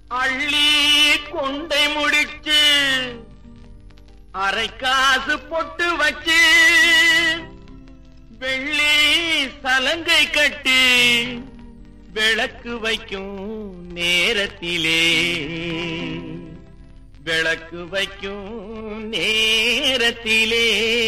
அள்ளி கொண்டை முடிச்சு அரை காசு பொட்டு வச்சு வெள்ளி சலங்கை கட்டி விளக்கு வைக்கும் நேரத்திலே விளக்கு வைக்கும் நேரத்திலே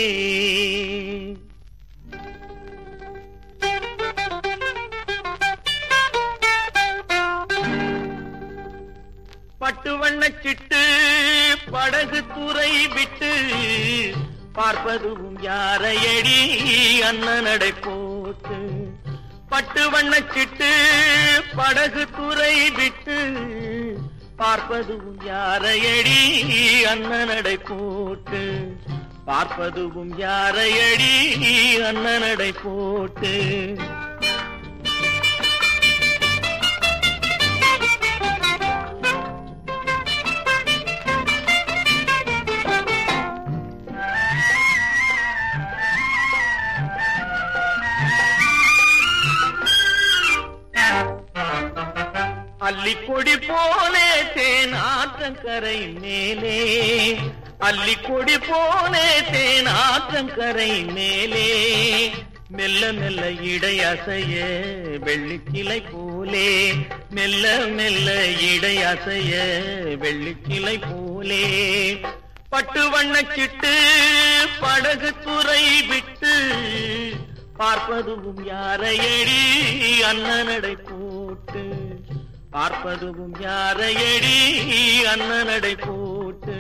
பட்டு வண்ணச் சிட்டு படகு துறை விட்டு பார்ப்பதும் யாரையடி அண்ணனடை போட்டு பட்டு வண்ணச் சிட்டு படகு துறை விட்டு பார்ப்பதும் யாரையடி அண்ணனடை போட்டு பார்ப்பதும் யாரையடி அண்ணனடை போட்டு அல்லிக்கொடி போலே தேன் ஆற்றங்கரை மேலே அல்லிக்கொடி போலே தேன் ஆற்றங்கரை மேலே மெல்ல மெல்ல இடை அசைய வெள்ளிக்கிளை போலே மெல்ல மெல்ல இடை அசைய வெள்ளிக்கிளை போலே பட்டு வண்ணச் சிட்டு படகு துறை விட்டு பார்ப்பதும் யாரையடி அண்ணனடை போட்டு பார்ப்பதும் யாரையடி அண்ணனடை போட்டு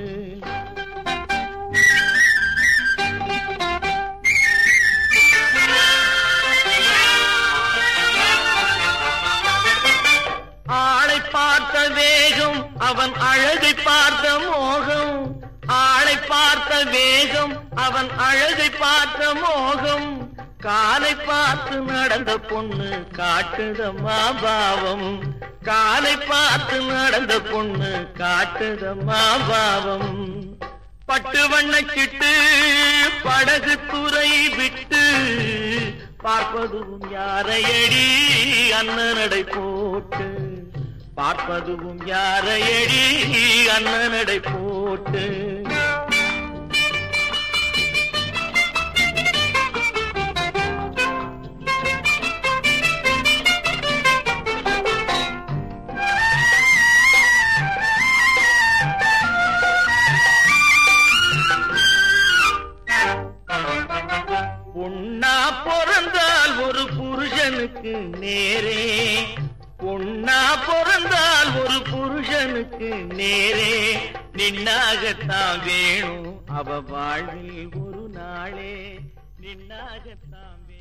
ஆளை பார்த்த வேகம் அவன் அழகை பார்த்த மோகம் ஆளை பார்த்த வேகம் அவன் அழகை பார்த்த மோகம் காலை பார்த்து நடந்த பொண்ணு காட்டுதம்மா பாவம் காலை பார்த்து நடந்த பொண்ணு காட்டுதம்மா பாவம் பட்டு வண்ணச் சிட்டு படகு துறை விட்டு பார்ப்பதும் யாரையடி அண்ணனடை போட்டு பார்ப்பதும் யாரையடி அண்ணனடை போட்டு பொன்னா பிறந்தால் ஒரு புருஷனுக்கு நேரே பொன்னா பிறந்தால் ஒரு புருஷனுக்கு நேரே நின்னாகத்தான் வேணும் அவ வாழ்வில் ஒரு நாளே நின்னாகத்தான் வேணும்